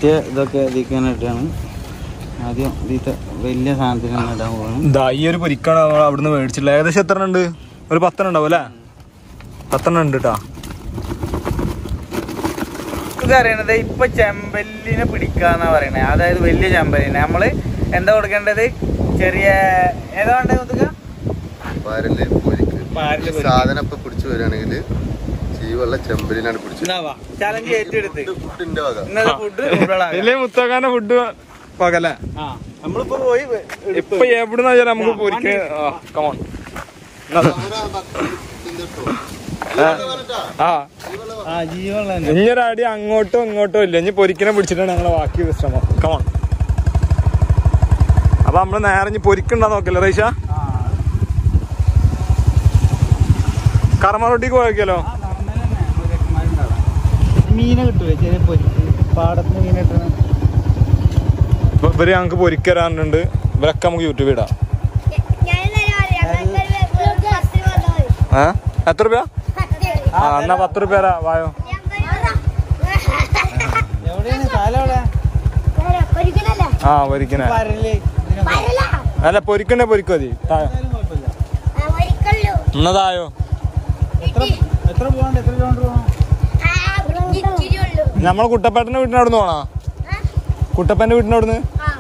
മറ്റേ ഇതൊക്കെ ഇതിലേക്ക് തന്നെ ഇട്ടാണ് ആദ്യം ഇതിത്തെ വലിയ സാധനത്തിന് തന്നെ ഇടാൻ പോവാണ് ഇതാ ഈ ഒരു പൊരിക്കാണ് നമ്മൾ അവിടുന്ന് മേടിച്ചിട്ടുള്ളത് ഏകദേശം എത്ര ഉണ്ട് ഒരു പത്തെണ്ണം ഉണ്ടാവും അല്ലേ പത്തെണ്ണം ഉണ്ട് കേട്ടാ ഇത് അറിയണത് ഇപ്പൊ ചെമ്പല്ലിനെ പിടിക്കാന്നാ പറയണേ അതായത് വലിയ ചെമ്പല്ലിനെ നമ്മള് എന്താ കൊടുക്കേണ്ടത് ചെറിയ ഏതാ വേണ്ടത് കുത്തുക പാരല് പൊരിക്ക് പാരല് പൊരിക്ക്. സാധനം ഇപ്പൊ പിടിച്ചു വരികയാണെങ്കിൽ ചീവുള്ള ചെമ്പലിനാണ് പിടിച്ചത് എന്നാവാ ചലഞ്ച് ഏറ്റെടുത്ത് ഫുഡിന്റെ വക ഇന്നത്തെ ഫുഡ് കുട്ടികളാണ് വലിയ മുത്തക്കാന്റെ ഫുഡ് പകല ആ നമ്മളിപ്പോ പോയി ഇപ്പൊ എവിടുന്ന വെച്ചാൽ നമുക്ക് പൊരിക്കാൻ കമോൺ ആ ആ ജീവനുള്ള ഇഞ്ഞൊരു അടി അങ്ങോട്ടോ ഇങ്ങോട്ടോ ഇല്ല ഇനി പൊരിക്കനെ പിടിച്ചിട്ടാണ് ഞങ്ങളെ ബാക്കി ശ്രമം കമോൺ അപ്പൊ നമ്മള് നേരെ ഇനി പൊരിക്കണ്ടാ നോക്കല്ലേ റൈഷ കർമ്മ റൊട്ടിക്ക് പോയേക്കല്ലോ മീനെ കിട്ടൂലേ ചെറിയ പൊരിക്ക് പാടത്ത് മീൻ കിട്ടണ ഇപ്പൊ ഇവര് ഞങ്ങക്ക് പൊരിക്കരാറുണ്ട് ഇവരൊക്കെ നമുക്ക് യൂട്യൂബിൽ ഇടാം ഏ എത്ര രൂപ ആ എന്നാ പത്ത് രൂപ തരാ വായോ എവിടെയാണ് സ്ഥലം എവിടെ ആ പൊരിക്കണേ പരല് അല്ല പൊരിക്കണേ പൊരിക്കോ മതി താഴെ എന്നതായോ എത്ര പോകണ്ട എത്ര കിലോമീറ്റർ പോകണം നമ്മളെ കുട്ടപ്പേട്ടന്റെ വീട്ടിന് അവിടുന്ന് പോണോ കുട്ടപ്പന്റെ വീട്ടിന് അവിടുന്ന്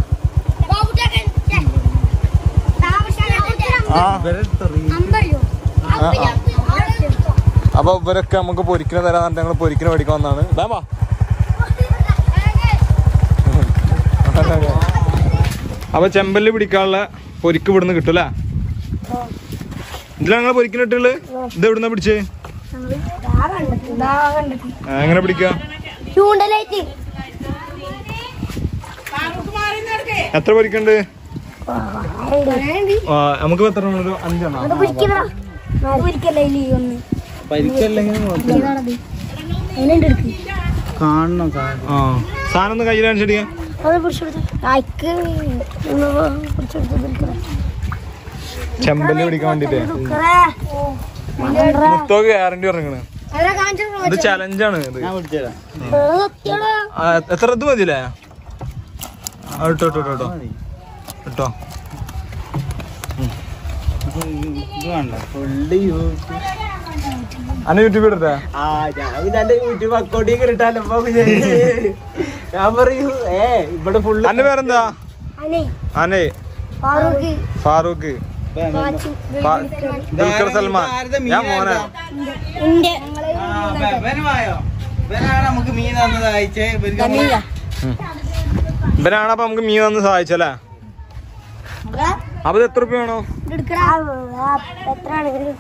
ആ അപ്പൊ ഇവരൊക്കെ നമുക്ക് പൊരിക്കണ തരാൻ ഞങ്ങൾ പൊരിക്കണ മേടിക്കാൻ വന്നാണ് ഇതാ വാ അപ്പൊ ചെമ്പല്ല് പിടിക്കാനുള്ള പൊരിക്ക് ഇവിടുന്ന് കിട്ടൂലേ ഇതിലാണ് ഞങ്ങൾ പൊരിക്കണ ഇട്ടുള്ളത് ഇത് എവിടുന്ന പിടിച്ചേ ആ, എങ്ങനെ പിടിക്ക ചൂണ്ടലായിട്ട് എത്ര പൊരിക്കണ്ട് ആ, നമുക്ക് എത്ര എണ്ണം? ഒരു അഞ്ചെണ്ണം പിടിക്കണോ പിടിക്കല്ലേ ഒന്ന് പരിക്കല്ലെങ്കിൽ ഇതാണത് അതിനുണ്ട് എടുക്ക് കാണണം കാണണം ആ സാധനം ഒന്ന് കയ്യിൽ കാണിച്ചിടിയാ അത് പിടിച്ചെടുത്ത് അയക്ക് പിടിച്ചെടുത്ത് ചെമ്പല്ല് പിടിക്കാൻ വേണ്ടിട്ടേ മുത്തോക്ക് ഗ്യാരണ്ടി പറഞ്ഞിക്കണ് ഇത് ചലഞ്ചാണ് ഇത് ഞാൻ പിടിച്ചേരാം ആ, എത്ര ഇത് മതിയില്ലേ ആ, ഇട്ടോ ഇട്ടോ ഇട്ടോ ഇട്ടോ ഇത് വേണ്ട ഫുള്ള് അന്നെ യൂട്യൂബ് ഇടട്ടെ ആ ഞാൻ പിന്നെ എന്റെ യൂട്യൂബ് അക്കൗണ്ടിൽ ഇട്ടാലോ ഞാൻ പറയൂ ഏ ഇവിടെ ഫുള്ള് അന്റെ പേരെന്താ അനെ അനെ ഫാറൂഖ് ഫാറൂഖ് വാച്ചു ഫാ- ദുൽഖർ സൽമാൻ ഞാൻ മോനെ ഇന്റെ ഇവനുമായോ ഇവനാണ് നമുക്ക് മീൻ തന്നത് അയച്ചേ ഇവർക്ക് ഇവനാണ് അപ്പൊ നമുക്ക് മീൻ വന്ന് സഹായിച്ചല്ലേ അപ്പൊ ഇത് എത്ര രൂപ വേണോ എടുക്കടാ എത്രയാണ്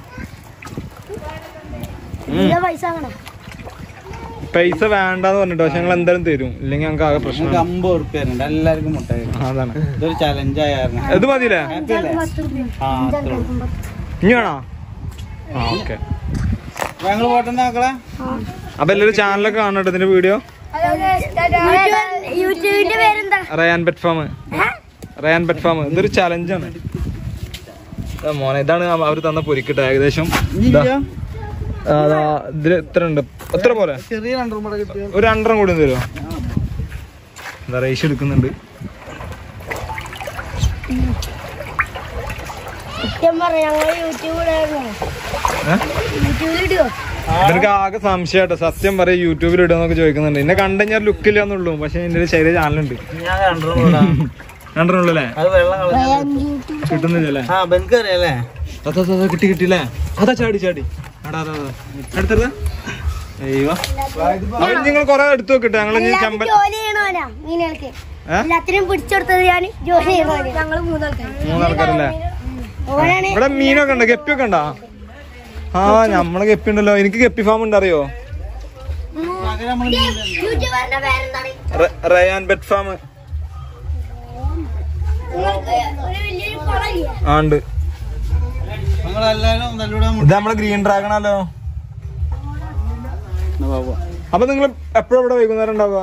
പൈസ ആകണം പൈസ വേണ്ടാന്ന് പറഞ്ഞിട്ടോ പക്ഷെ ഞങ്ങൾ എന്തായാലും തരും ഇല്ലെങ്കിൽ ഞങ്ങൾക്ക് ആകെ നമുക്ക് പ്രശ്നം അമ്പത് ഉറുപ്പ്യ തരുന്നുണ്ട് എല്ലാവർക്കും മുട്ട തരും അതാണ് ഇതൊരു ചലഞ്ച് ആയ കാരണം ഇത് മതിയില്ലേ ഹാപ്പി അല്ലേ ആ അത്രേ ഉള്ളൂ. ഇനി വേണോ ആ ഓക്കെ അപ്പൊ ഞങ്ങള് പോട്ടെ മക്കളെ അപ്പൊ എല്ലാവരും ചാനലൊക്കെ കാണട്ടോ ഇതിന്റെ വീഡിയോ യൂട്യൂബിന്റെ പേരെന്താ Ryan pet farm Ryan pet farm ഇതൊരു ചലഞ്ചാണ് മോനെ ഇതാണ് അവർ തന്ന പൊരിക്കട്ടെ ഏകദേശം ഇതാ. ആ, ദാ, ഇതില് ഇത്ര ഉണ്ട് എത്ര പോലെ ചെറിയ രണ്ടു കൂടെ കിട്ടിയ ഒരു രണ്ടെണ്ണം കൂടി തരുമോ എന്താ റേഷ് എടുക്കുന്നുണ്ട് സത്യം പറഞ്ഞ ഞങ്ങൾ യൂട്യൂബിലായിരുന്നു ഏ? യൂട്യൂബിലിടുവോ ഇവർക്ക് ആകെ സംശയമാട്ടോ സത്യം പറയും യൂട്യൂബിൽ ഇടുന്നൊക്കെ ചോദിക്കുന്നുണ്ട് എന്നെ കണ്ടുകഴിഞ്ഞാൽ ലുക്ക് ഇല്ല എന്നുള്ളൂ പക്ഷെ എന്റെ ഒരു ചെറിയ ചാനലുണ്ട് ഞാൻ രണ്ടു കൂടെ രണ്ടെണ്ണുള്ളൂ അല്ലേ അത് വെള്ളം കളഞ്ഞു യൂട്യൂബ് കിട്ടുന്നില്ലല്ലേ ആ ബെൻക്ക് അറിയാലേ അതാ അതാ, അതാ, കിട്ടി കിട്ടിയില്ലേ അതാ ചാടി ചാടി അടാ അതാ അതാ എടുത്തത് അയ്യോ അവര് നിങ്ങൾ കൊറേ എടുത്തു നോക്കിട്ടെ ഞങ്ങൾ ഇനി എല്ലാവരും ചമ്പൽ ജോലി ചെയ്യണോനാ മീനുകൾക്ക് ഏ? എല്ലാത്തിനും പിടിച്ചെടുത്തത് ഞാൻ ജോലി ചെയ്യണോന് ഞങ്ങള് മൂന്നാൾക്കാർ മൂന്നാൾക്കാരല്ലേ ഓനാണ് ഇവിടെ മീനൊക്കെ ഉണ്ടോ ഗപ്പിയൊക്കെ ഉണ്ടോ ആ നമ്മളെ ഗപ്പി ഉണ്ടല്ലോ എനിക്ക് ഗപ്പി ഫാം ഉണ്ട് അറിയോ യൂട്യൂബറിന്റെ പേരെന്താണ് റ- റയാൻ ബെറ്റ് ഫാം നിങ്ങൾക്ക് ഒരു വലിയൊരു കുളമില്ലേ ആ ഉണ്ട് ഞങ്ങളെല്ലാരും നല്ലൂടെ ഇത് നമ്മളെ ഗ്രീൻ ഡ്രാഗൺ ആലോ അപ്പൊ നിങ്ങൾ എപ്പോഴും ഇവിടെ വൈകുന്നേരം ഉണ്ടാവുക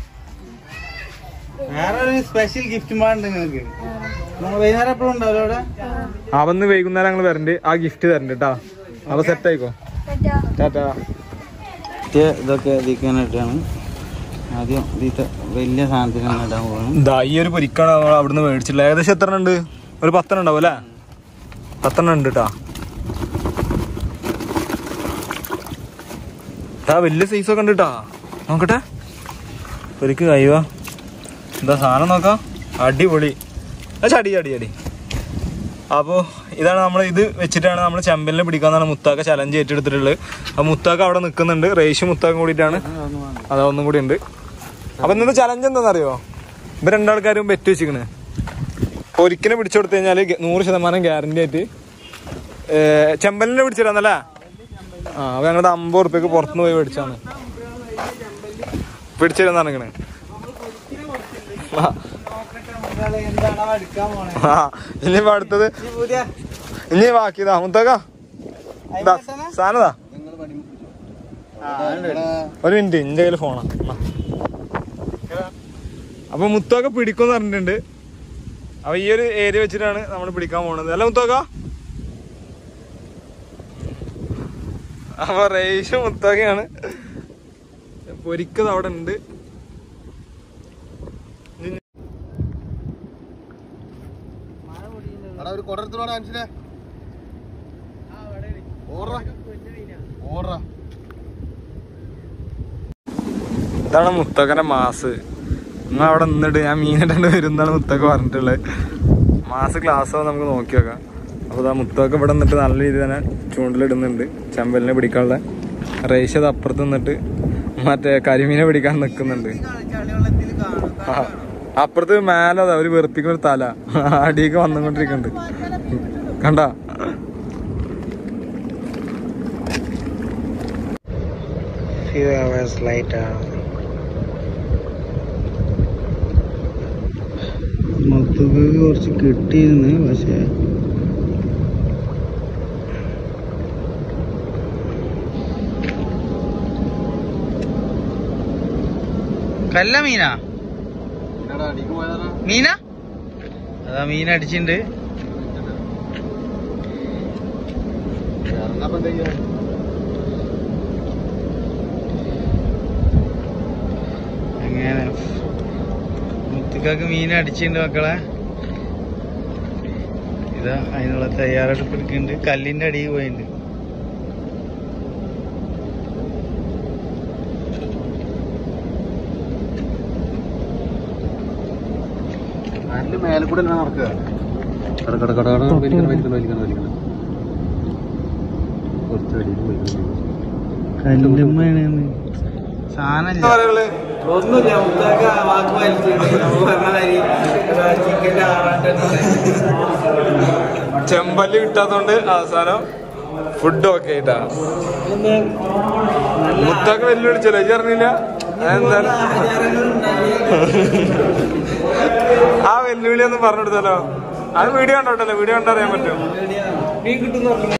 വേറെ ഒരു സ്പെഷ്യൽ ഗിഫ്റ്റ് ഉണ്ട് നിങ്ങൾക്ക് നമ്മൾ വൈകുന്നേരം എപ്പോഴും ഉണ്ടാവില്ല അവിടെ അവന്ന് വൈകുന്നേരം ഞങ്ങൾ വരണ്ട് ആ ഗിഫ്റ്റ് തരണ്ട് കേട്ടാ അപ്പൊ സെറ്റ് ആയിക്കോ ടാറ്റാ ഇതൊക്കെ ഇതിക്കാനായിട്ടാണ് ആദ്യം ഇതിത്തെ വലിയ സാധനത്തിനാണ് ഇടാൻ പോകുന്നത് ഇതാ ഈ ഒരു പൊരിക്കാണ് നമ്മൾ അവിടുന്ന് മേടിച്ചിട്ടുള്ളത് ഏകദേശം എത്ര ഉണ്ട് ഒരു പത്തെണ്ണം ഉണ്ടാവും അല്ലേ പത്തെണ്ണം ഉണ്ട് കേട്ടാ ഇതാ വലിയ സൈസൊക്കെ ഉണ്ട് കേട്ടാ നോക്കട്ടെ പൊരിക്ക് കഴിയുക എന്താ സാധനം നോക്കാം അടിപൊളി ആ ചടി ചടി ചടി അപ്പോൾ ഇതാണ് നമ്മൾ ഇത് വെച്ചിട്ടാണ് നമ്മൾ ചെമ്പലിനെ പിടിക്കാന്നാണ് മുത്താക്ക ചലഞ്ച് ഏറ്റെടുത്തിട്ടുള്ളത് അപ്പോൾ മുത്താക്ക അവിടെ നിൽക്കുന്നുണ്ട് റേഷ് മുത്താക്ക കൂടിയിട്ടാണ് അതാ ഒന്നും കൂടി ഉണ്ട് അപ്പൊ ഇന്നത്തെ ചലഞ്ച് എന്താണെന്നറിയോ ഇവർ രണ്ടാൾക്കാരും ബെറ്റ് വെച്ചിക്കണ് ഒരിക്കലും പിടിച്ചു കൊടുത്തു കഴിഞ്ഞാല് ഗ- നൂറ് ശതമാനം ഗ്യാരണ്ടി ആയിട്ട് ഏ, ചെമ്പലിനെ പിടിച്ചിടാന്നല്ലേ ആ അപ്പൊ ഞങ്ങളുടെ അമ്പത് ഉറുപ്പ്യക്ക് പുറത്തുനിന്ന് പോയി മേടിച്ചാണ് പിടിച്ചിരുന്ന ഇറങ്ങണ് ആ ഇനിയിപ്പോ അടുത്തത് ഇനി ബാക്കിയതാ മുത്തക്ക ഇതാ, സാധനതാ ഒരു മിനിറ്റ് ഇന്റെ കയ്യിൽ ഫോണാ ആ. അപ്പൊ മുത്തൊക്കെ പിടിക്കുമെന്ന് പറഞ്ഞിട്ടുണ്ട് അപ്പൊ ഈ ഒരു ഏരിയ വെച്ചിട്ടാണ് നമ്മൾ പിടിക്കാൻ പോണത് അല്ല മുത്തൊക്ക അപ്പൊ റേഷ് മുത്തൊക്കെയാണ് പൊരിക്കത് അവിടെ ഉണ്ട് എടാ ഒരു കൊടർത്തോടെ കാണിച്ചില്ലേ ഓർറ ഓർറ ഇതാണ് മുത്തക്കന്റെ മാസ് നിങ്ങൾ അവിടെ നിന്നിട്ട് ഞാൻ മീനിട്ടാണ്ട് വരുന്നാണ് മുത്തൊക്കെ പറഞ്ഞിട്ടുള്ളത് മാസ് ക്ലാസ് നമുക്ക് നോക്കി നോക്കാം അപ്പോൾ ഇതാ മുത്തൊക്കെ ഇവിടെ നിന്നിട്ട് നല്ല രീതിയിൽ തന്നെ ചൂണ്ടിലിടുന്നുണ്ട് ചെമ്പലിനെ പിടിക്കാനുള്ള റേഷ് അത് അപ്പുറത്ത് നിന്നിട്ട് മറ്റേ കരിമീനെ പിടിക്കാൻ നിൽക്കുന്നുണ്ട് ആ, അപ്പുറത്ത് മേലെ അതാ ഒരു വെറുപ്പിക്കുന്ന ഒരു തല അടിയൊക്കെ വന്നുകൊണ്ടിരിക്കുന്നുണ്ട് കണ്ട few hours later മുത്തുക്ക് കുറച്ച് കിട്ടിയിരുന്നു പക്ഷേ കല്ല മീനാ അടിക്ക് പോയതാ മീന അതാ മീൻ അടിച്ചിട്ടുണ്ട് ഇറങ്ങാൻ എന്താ ചെയ്യാ അങ്ങനെ മുത്തുക്കാക്ക് മീൻ അടിച്ചിട്ടുണ്ട് മക്കളെ ഇതാ അതിനുള്ള തയ്യാറെടുപ്പ് എടുക്കുന്നുണ്ട് കല്ലിന്റെ അടിയിൽ പോയിട്ടുണ്ട് അതിന്റെ മേലെ കൂടെ എല്ലാം നടക്കുക കട കട കട കട വലിക്കണം വലിക്കണം വലിക്കണം വലിക്കണം കുറച്ച് അടിയിൽ വലിക്കണം കല്ലുമ്മയാണ് സാധനം ഒന്നുമില്ല മുത്താക്ക വാക്ക് വലിച്ചിട്ടുണ്ട് നമ്മൾ പറഞ്ഞ മാതിരി ചിക്കന്റെ ചെമ്പല്ലി കിട്ടാത്തോണ്ട് അവസാനം ഫുഡ് ഓക്കെ ആയിട്ടാ മുത്തൊക്കെ വെല്ലുവിളിച്ചല്ലോ ഇജ്ജ് അറിഞ്ഞില്ല അതെന്താണ് ആ വെല്ലുവിളി ഒന്ന് പറഞ്ഞു കൊടുത്തല്ലോ അത് വീഡിയോ കണ്ടോട്ടല്ലോ വീഡിയോ കണ്ടറിയാൻ പറ്റും